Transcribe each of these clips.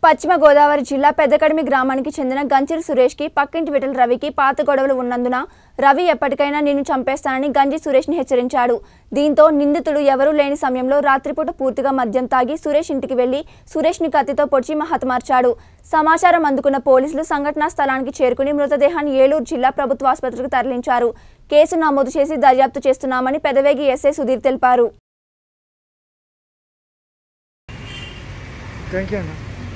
పశ్చిమ గోదావరి జిల్లా పెద్దకడిమి గ్రామానికి చెందిన గంచిరి సురేష్కి పక్కింటి విటల రవికి పాత గొడవలు ఉన్నందున రవి ఎప్పటికైనా నిన్ను చంపేస్తానని గంజి సురేష్ని హెచ్చరించాడు దీంతో నిందితుడు ఎవరూ లేని సమయంలో రాత్రిపూట పూర్తిగా మద్యం తాగి సురేష్ ఇంటికి వెళ్లి సురేష్ని కత్తితో పొడిచి హతమార్చాడు సమాచారం అందుకున్న పోలీసులు సంఘటనా స్థలానికి చేరుకుని మృతదేహాన్ని ఏలూరు జిల్లా ప్రభుత్వ ఆసుపత్రికి తరలించారు కేసు నమోదు చేసి దర్యాప్తు చేస్తున్నామని పెదవేగి ఎస్ఐ సుధీర్ తెలిపారు థ్యాంక్ యూ అన్న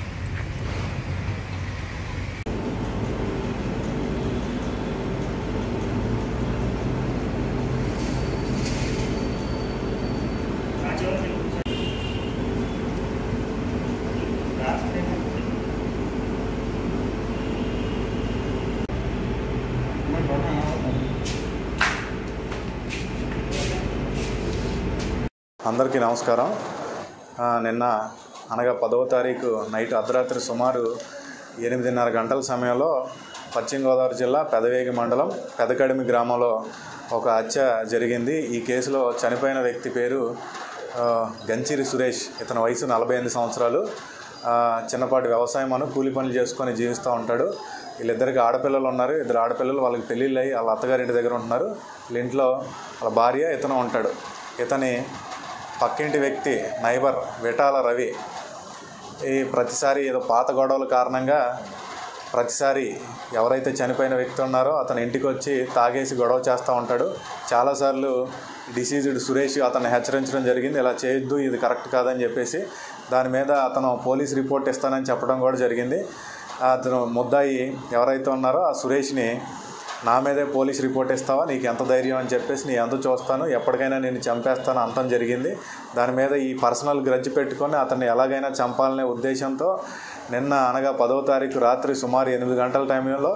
అందరికీ నమస్కారం ఆ, నిన్న అనగా పదవ తారీఖు నైట్ అర్ధరాత్రి సుమారు ఎనిమిదిన్నర గంటల సమయంలో పశ్చిమ గోదావరి జిల్లా పెదవేగి మండలం పెదకడిమి గ్రామంలో ఒక హత్య జరిగింది ఈ కేసులో చనిపోయిన వ్యక్తి పేరు ఆ, గంచిరి సురేష్ ఇతని వయసు నలభై ఎనిమిది సంవత్సరాలు ఆ, చిన్నపాటి వ్యవసాయం అను కూలి పనులు చేసుకొని జీవిస్తూ ఉంటాడు వీళ్ళిద్దరికి ఆడపిల్లలు ఉన్నారు ఇద్దరు ఆడపిల్లలు వాళ్ళకి పెళ్ళిళ్ళు అయ్యి వాళ్ళ అత్తగారింటి దగ్గర ఉంటున్నారు వీళ్ళ ఇంట్లో వాళ్ళ భార్య ఇతను ఉంటాడు ఇతని పక్కింటి వ్యక్తి నైబర్ విటాల రవి ఈ ప్రతిసారి ఏదో పాత గొడవల కారణంగా ప్రతిసారి ఎవరైతే చనిపోయిన వ్యక్తి ఉన్నారో అతని ఇంటికి వచ్చి తాగేసి గొడవ చేస్తూ ఉంటాడు చాలాసార్లు డిసీజ్డ్ సురేష్ అతన్ని హెచ్చరించడం జరిగింది ఇలా చేయొద్దు ఇది కరెక్ట్ కాదని చెప్పేసి దాని మీద అతను పోలీస్ రిపోర్ట్ ఇస్తానని చెప్పడం కూడా జరిగింది అతను ముద్దాయి ఎవరైతే ఉన్నారో ఆ సురేష్ని నా మీదే పోలీస్ రిపోర్ట్ ఇస్తావా నీకు ఎంత ధైర్యం అని చెప్పేసి నీ ఎంత చూస్తాను ఎప్పటికైనా నేను చంపేస్తాను అంతం జరిగింది దాని మీద ఈ పర్సనల్ గ్రడ్జ్ పెట్టుకొని అతన్ని ఎలాగైనా చంపాలనే ఉద్దేశంతో నిన్న అనగా పదవ తారీఖు రాత్రి సుమారు ఎనిమిది గంటల టైంలో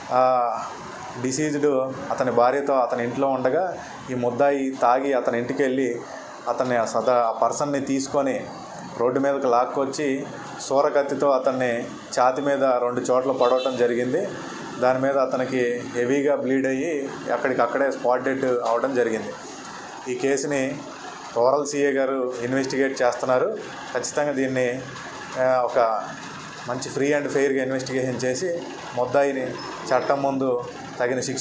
డిసీజ్డ్ అతని భార్యతో అతని ఇంట్లో ఉండగా ఈ ముద్దాయి తాగి అతని ఇంటికి వెళ్ళి అతన్ని ఆ సదా ఆ పర్సన్ని తీసుకొని రోడ్డు మీదకి లాక్కొచ్చి సూరకత్తితో అతన్ని ఛాతి మీద రెండు చోట్ల పడవటం జరిగింది దాని మీద అతనికి హెవీగా బ్లీడ్ అయ్యి అక్కడికి అక్కడే స్పాట్ డెడ్ అవడం జరిగింది ఈ కేసుని రూరల్ సిఏ గారు ఇన్వెస్టిగేట్ చేస్తున్నారు ఖచ్చితంగా దీన్ని ఆ, ఒక మంచి ఫ్రీ అండ్ ఫెయిర్గా ఇన్వెస్టిగేషన్ చేసి ముద్దాయిని చట్టం ముందు తగిన శిక్ష